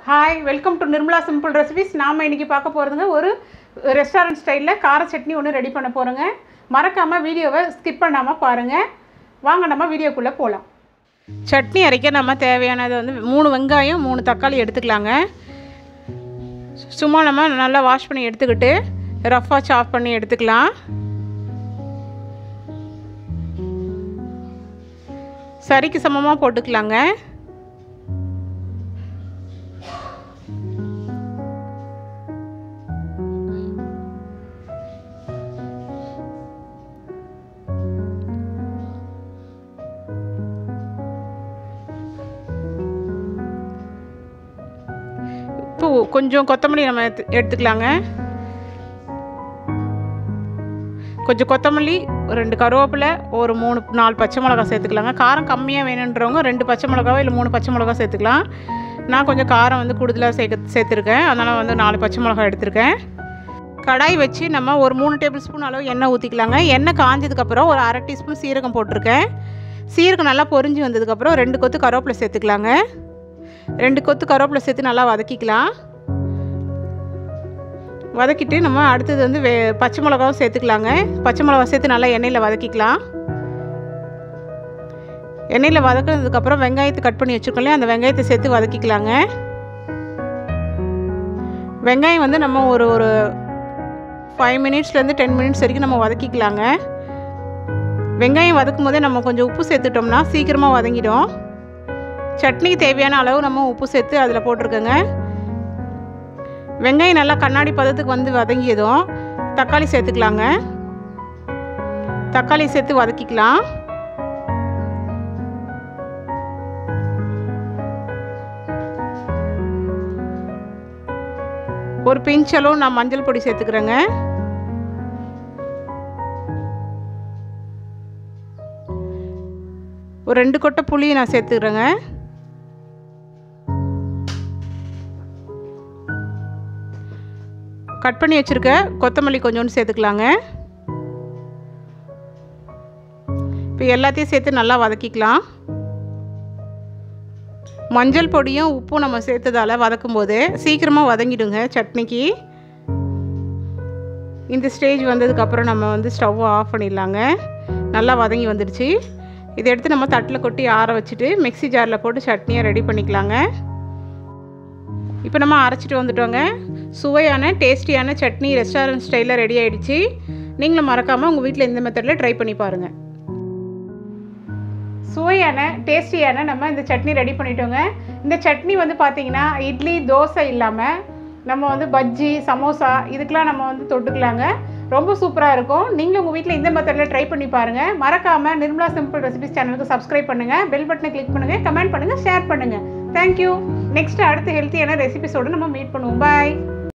hi welcome to Nirmala simple recipes நாம் இன்றைக்கி பார்க்க போகிறதுங்க ஒரு ரெஸ்டாரண்ட் ஸ்டைலில் கார சட்னி ஒன்று ரெடி பண்ண போகிறோங்க மறக்காமல் வீடியோவை ஸ்கிப் பண்ணாமல் பாருங்கள் வாங்க நம்ம வீடியோக்குள்ளே போகலாம் சட்னி அரைக்க நம்ம தேவையானது வந்து மூணு வெங்காயம் மூணு தக்காளி எடுத்துக்கலாங்க சும்மா நம்ம நல்லா வாஷ் பண்ணி எடுத்துக்கிட்டு ரஃப்பாக சாப் பண்ணி எடுத்துக்கலாம் சரிக்கு சமமாக போட்டுக்கலாங்க இப்போ கொஞ்சம் கொத்தமல்லி நம்ம எடுத்து எடுத்துக்கலாங்க கொஞ்சம் கொத்தமல்லி ஒரு ரெண்டு கருவேப்பிலை ஒரு மூணு நாலு பச்சை மிளகா சேர்த்துக்கலாங்க காரம் கம்மியாக வேணுன்றவங்க ரெண்டு பச்சை மிளகாவோ இல்லை மூணு பச்சை மிளகா சேர்த்துக்கலாம் நான் கொஞ்சம் காரம் வந்து கூடுதலாக சேர்க்க சேர்த்துருக்கேன் அதனால் வந்து நாலு பச்சை மிளகா எடுத்திருக்கேன் கடாய் வச்சு நம்ம ஒரு மூணு டேபிள் ஸ்பூன் அளவு எண்ணெய் ஊற்றிக்கலாங்க எண்ணெய் காஞ்சதுக்கப்புறம் ஒரு அரை டீஸ்பூன் சீரகம் போட்டிருக்கேன் சீரகம் நல்லா பொரிஞ்சு வந்ததுக்கப்புறம் ரெண்டு கொத்து கருவேப்பிலை சேர்த்துக்கலாங்க ரெண்டு கொத்து கருவேப்பிலை சேர்த்து நல்லா வதக்கிக்கலாம் வதக்கிட்டு நம்ம அடுத்தது வந்து வே பச்சை மிளகாவும் சேர்த்துக்கலாங்க பச்சை மிளகா சேர்த்து நல்லா எண்ணெயில் வதக்கிக்கலாம் எண்ணெயில் வதக்கினதுக்கப்புறம் வெங்காயத்தை கட் பண்ணி வச்சுருக்கோம் அந்த வெங்காயத்தை சேர்த்து வதக்கிக்கலாங்க வெங்காயம் வந்து நம்ம ஒரு ஒரு ஃபைவ் மினிட்ஸ்லேருந்து டென் மினிட்ஸ் வரைக்கும் நம்ம வதக்கிக்கலாங்க வெங்காயம் வதக்கும் போதே நம்ம கொஞ்சம் உப்பு சேர்த்துட்டோம்னா சீக்கிரமாக வதங்கிடும் சட்னிக்கு தேவையான அளவு நம்ம உப்பு சேர்த்து அதில் போட்டிருக்கோங்க வெங்காயம் நல்லா கண்ணாடி பதத்துக்கு வந்து வதங்கியதும் தக்காளி சேர்த்துக்கலாங்க தக்காளி சேர்த்து வதக்கிக்கலாம் ஒரு பிஞ்ச் அளவு நான் மஞ்சள் பொடி சேர்த்துக்கிறேங்க ஒரு ரெண்டு கொட்டை புளி நான் சேர்த்துக்கிறேங்க கட் பண்ணி வச்சுருக்க கொத்தமல்லி கொஞ்சோண்டு சேர்த்துக்கலாங்க இப்போ எல்லாத்தையும் சேர்த்து நல்லா வதக்கிக்கலாம் மஞ்சள் பொடியும் உப்பும் நம்ம சேர்த்ததால் வதக்கும் போது சீக்கிரமாக வதங்கிடுங்க சட்னிக்கு இந்த ஸ்டேஜ் வந்ததுக்கப்புறம் நம்ம வந்து ஸ்டவ் ஆஃப் பண்ணிடலாங்க நல்லா வதங்கி வந்துடுச்சு இதை எடுத்து நம்ம தட்டில் கொட்டி ஆற வச்சுட்டு மிக்சி ஜாரில் போட்டு சட்னியை ரெடி பண்ணிக்கலாங்க இப்போ நம்ம அரைச்சிட்டு வந்துட்டோங்க சுவையான டேஸ்டியான சட்னி ரெஸ்டாரண்ட் ஸ்டைலில் ரெடி ஆகிடுச்சு நீங்களும் மறக்காமல் உங்கள் வீட்டில் இந்த மெத்தடில் ட்ரை பண்ணி பாருங்கள் சுவையான டேஸ்டியான நம்ம இந்த சட்னி ரெடி பண்ணிட்டோங்க இந்த சட்னி வந்து பார்த்திங்கன்னா இட்லி தோசை இல்லாமல் நம்ம வந்து பஜ்ஜி சமோசா இதுக்கெலாம் நம்ம வந்து தொட்டுக்கலாங்க ரொம்ப சூப்பராக இருக்கும் நீங்களும் உங்கள் வீட்டில் இந்த மெத்தடில் ட்ரை பண்ணி பாருங்கள் மறக்காமல் நிர்மலா சிம்பிள் ரெசிபிஸ் சேனலுக்கு சப்ஸ்கிரைப் பண்ணுங்கள் பெல் பட்டனை கிளிக் பண்ணுங்கள் கமெண்ட் பண்ணுங்கள் ஷேர் பண்ணுங்கள் தேங்க்யூ நெக்ஸ்ட் அடுத்த ஹெல்த்தியான ரெசிபிஸோடு நம்ம மீட் பண்ணுவோம் பாய்